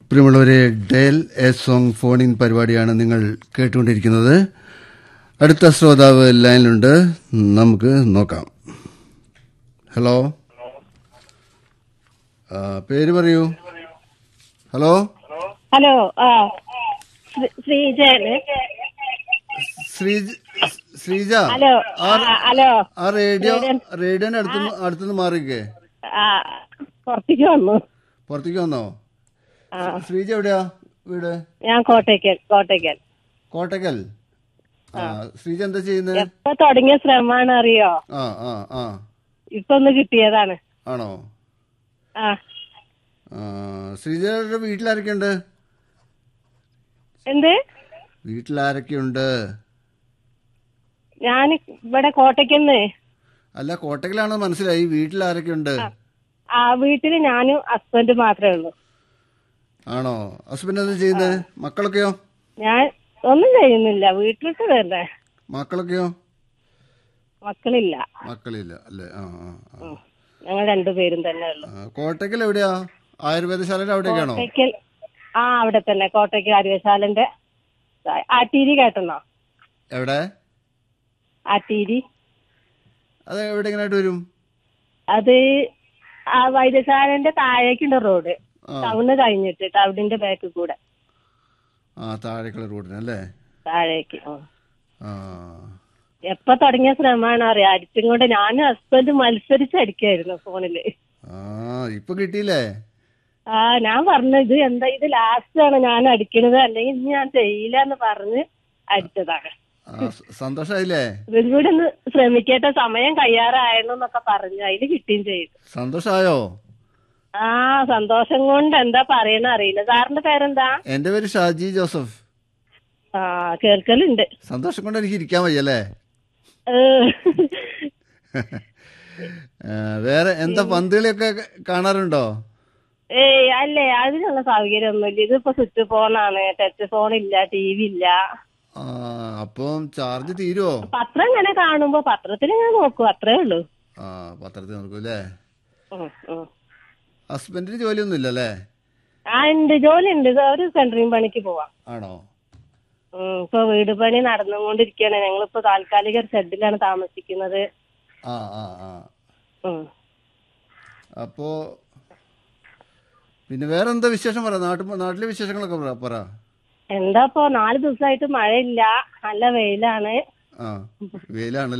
പ്രിയമുള്ളവരെ dial a song phone in പരിപാടിയാണ് നിങ്ങൾ കേട്ടുകൊണ്ടിരിക്കുന്നത് അടുത്ത ശ്രോതാവ് ലൈനിലുണ്ട് നമുക്ക് നോക്കാം ഹലോ ആ, പേര് പറയൂ ഹലോ ഹലോ ആ ശ്രീ- ശ്രീജയാണ് ശ്രീജ ശ്രീജ ഹലോ ആ ആ, ഹലോ ആ റേഡിയോ റേഡിയോന്റെ അടുത്തുനിന്ന് അടുത്തുനിന്ന് മാറിക്കേ ആ പുറത്തേക്ക് വന്നു പുറത്തേക്ക് വന്നോ ആ ശ്രീജ എവിടെയാ വീട് ഞാൻ കോട്ടയ്ക്കൽ കോട്ടയ്ക്കൽ കോട്ടക്കൽ ആ ശ്രീജ എന്താ ചെയ്യുന്നത് എപ്പോ തുടങ്ങിയ ശ്രമമാണ് അറിയോ ആ ആ ആ ഇപ്പൊ ഒന്ന് കിട്ടിയതാണ് ആണോ ആ ആ, ശ്രീജയുടെ വീട്ടിലാരൊക്കെയുണ്ട് എന്ത് വീട്ടിലാരൊക്കെയുണ്ട് ഞാൻ ഇവിടെ കോട്ടയ്ക്കന്ന് അല്ല കോട്ടക്കലാണോ മനസ്സിലായി വീട്ടിലാരൊക്കെയുണ്ട് ആ വീട്ടില് ഞാനും ഹസ്ബൻഡ് മാത്രമേ ഉള്ളൂ ആണോ ഹസ്ബൻഡ് എന്താ ചെയ്യുന്നത് മക്കളൊക്കെയോ ഞാൻ ഒന്നും ചെയ്യുന്നില്ല വീട്ടിലിട്ട് തന്നെ മക്കളൊക്കെയോ മക്കളില്ല മക്കളില്ല അല്ലേ ആ ആ ആ. ഉം. ഞങ്ങൾ രണ്ടുപേരും തന്നെ ഉള്ളു ആ, കോട്ടക്കൽ എവിടെയാ ആയുർവേദശാലയുടെ അവിടേക്കാണോ കോട്ടയ്ക്കൽ ആ അവിടെ തന്നെ കോട്ടയ്ക്കൽ അരുവശാലന്റെ ആട്ടീരി കേട്ടെന്നോ എവിടെ ആട്ടീരി അത് എവിടെ എങ്ങനെയായിട്ട് വരും അത് ആ വൈദ്യശാലന്റെ താഴേക്കുണ്ട് റോഡ് ആ ടൗണ് കഴിഞ്ഞിട്ട് ടൗണിന്റെ ബാക്കിൽ കൂടെ ആ താഴേക്കുള്ള റോഡിന് അല്ലേ താഴേക്ക് ഉം. ആ എപ്പൊ തുടങ്ങിയ ശ്രമമാണ് അറിയാം അടിച്ചും കൊണ്ട് ഞാനും ഹസ്ബൻഡ് മത്സരിച്ച് അടിക്കായിരുന്നു ഫോണില് ആ ഇപ്പൊ കിട്ടിയില്ലേ ആ ഞാൻ പറഞ്ഞു ഇത് എന്താ ഇത് ലാസ്റ്റ് ആണ് ഞാൻ അടിക്കണത് അല്ലെങ്കിൽ ഇനി ഞാൻ ചെയ്യില്ല എന്ന് പറഞ്ഞ് അടിച്ചതാണ് ആ സ- സന്തോഷായില്ലേ ഇവരും കൂടി ഒന്ന് ശ്രമിക്കട്ടെ സമയം കഴിയാറായിരുന്നു എന്നൊക്കെ പറഞ്ഞു അതില് കിട്ടുകയും ചെയ്തു സന്തോഷായോ ആ സന്തോഷം കൊണ്ട് എന്താ പറയണ അറിയില്ല സാറിന്റെ പേരെന്താ എന്റെ പേര് ഷാജി ജോസഫ് ആ കേൾക്കലുണ്ട് സന്തോഷം കൊണ്ട് എനിക്ക് ഇരിക്കാൻ വയ്യല്ലേ ഏഹ്. ആ, വേറെ എന്താ പന്തുകളിയൊക്കെ കാണാറുണ്ടോ ഏയ് അല്ലേ അതിനുള്ള സൗകര്യം ഒന്നുമില്ല ഇതിപ്പോ സ്വിച്ച് ഫോണാണ് ടച്ച് ഫോൺ ഇല്ല ടി വി ഇല്ല ആ അപ്പം ചാർജ് തീരുവോ പത്രം ഇങ്ങനെ കാണുമ്പോ പത്രത്തിൽ ഞാൻ നോക്കും അത്രേ ഉള്ളൂ ആ പത്രത്തിൽ നോക്കൂ അല്ലേ ഉം, ഉം. ഹസ്ബൻഡിന് ജോലിയൊന്നും ഇല്ലല്ലേ ആ ഉണ്ട് ജോലി ഉണ്ട് ഒരു സെൻട്രിങ് പണിക്ക് പോവാം ആണോ ഉം, ഇപ്പൊ വീട് പണി നടന്നുകൊണ്ടിരിക്കുകയാണ് ഞങ്ങളിപ്പോ താൽക്കാലിക ഒരു ഷെഡിലാണ് താമസിക്കുന്നത് ആ ആ ആ ഉം. അപ്പോ പിന്നെ വേറെ എന്താ വിശേഷം പറ നാട്ടിൽ നാട്ടിലെ വിശേഷങ്ങളൊക്കെ പറ പറ എന്താ ഇപ്പൊ നാല് ദിവസമായിട്ട് മഴയില്ല നല്ല വെയിലാണ് ആ വെയിലാണ്